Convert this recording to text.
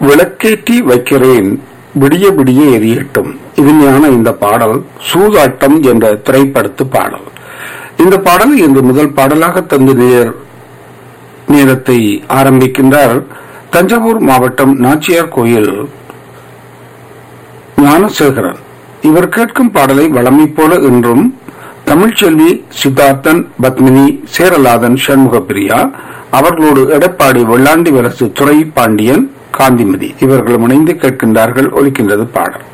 விளக்கேற்றி வைக்கிறேன் விடிய விடிய எரியட்டும் இனிமையான இந்த பாடல் சூதாட்டம் என்ற திரைப்படத்து பாடல் இந்த பாடல் இன்று முதல் பாடலாக தந்து நேர் நேரத்தை ஆரம்பிக்கின்றார் தஞ்சாவூர் மாவட்டம் நாச்சியார் கோயில் ஞானசேகரன் இவர் கேட்கும் பாடலை வளமை போல என்றும் தமிழ்ச்செல்வி சித்தார்த்தன் பத்மினி சேரலாதன் சண்முகப்பிரியா அவர்களோடு எடப்பாடி வெள்ளாண்டி வரசு துறை பாண்டியன் காந்திமதி இவர்களும் இணைந்து கேட்கின்றார்கள் ஒலிக்கின்றது பாடல்